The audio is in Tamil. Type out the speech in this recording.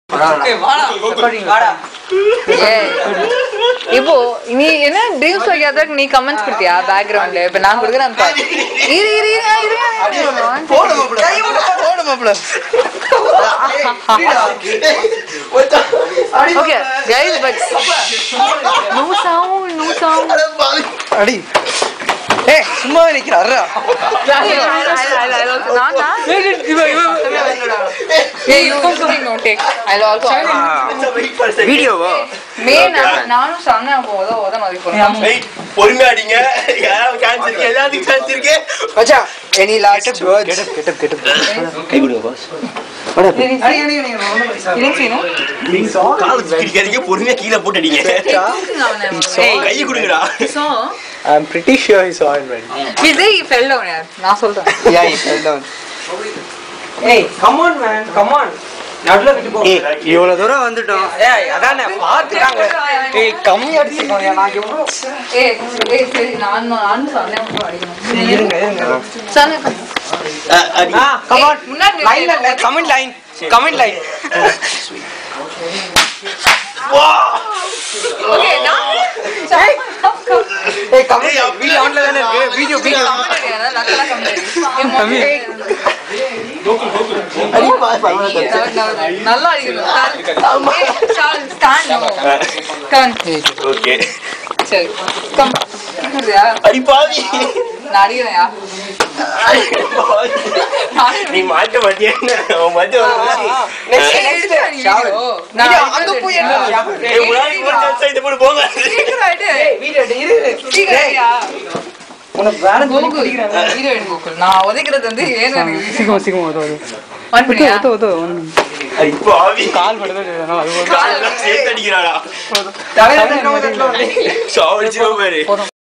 ஏய், இப்போ நீ என்ன ட்ரீம்ஸ் வைக்காததுக்கு நீ கமெண்ட்ஸ் கொடுத்தியா பேக்ரவுண்ட்ல இப்ப நான் கொடுக்குறேன் பாரு. இரு இரு இரு இரு, இரு போடு மாப்பிள போடு மாப்பிள okay guys but no sound no sound அடி ஏய் சும்மா நிக்கிறாரா நான் தான் ஏய் you come no take I also வீடியோவா மே நானும் சன்னா போதோ ஓத மாதிரி போறேன் பொறுமையா அடிங்க யாரும் சான்ஸ் இருக்கு எல்லாத்துக்கும் சான்ஸ் இருக்கு மச்சான் any last words get up get up கை விடுங்க பாஸ் கால் கிடிக்காதீங்க பொறுமையா கீழே போட்டு அடிங்க ஏய் கை கொடுங்கடா I'm pretty sure he saw it when. Vijay fell down யார் நான் சொல்றேன் யா இ ஃபெல் டவுன் ஏய் come on man come on நடுல விட்டு போ ஏய் இவ்வளவு தூரம் வந்துட்டோம் ஏய் அதானே பாத்துட்டாங்க ஏய் கம்மி அடிச்சுக்கோங்க நான் எவ்வளோ ஏய் ஏய் சரி நான் நான் சொன்னேன் மட்டும் அடிக்கணும் இருங்க இருங்க சொன்னேன் அடி ஆ கம் ஆன் முன்னாடி லைன்ல இல்ல comment line comment line okay நான் ஏய் கம்மி வீடியோ ஆன்ல தானே இருக்கு வீடியோ வீடியோ நல்லா அடிக்கணும் ஓகே சரி கம் குடுறியா அடி பாவி நான் அடிக்கிறேன்யா நீ மாட்ட மாட்டியா அவன் மாட்ட ஏய், எடுத்து அடி video. நான் அங்க போய் என்ன ஏய் முன்னாடி ஒரு சான்ஸ் இந்த போடு போங்க சீக்கிரம் எடு. வீடியோ இரு சீக்கிரம் எடுயா. உனக்கு வேலை கோகுல், video எடு கோகுல். நான் உதைக்கிறது வந்து ஏன் எனக்கு சீக்கிரம் சீக்கிரம் ஓதோ ஓதோ on பண்ணியா? ஓதோ ஓதோ அடி பாவி கால் படுது அது கால் சேர்த்து அடிக்கிறாடா தலையில தட்டுறவங்க தட்டுறவங்க சாவடிச்சிருவோம் பாரு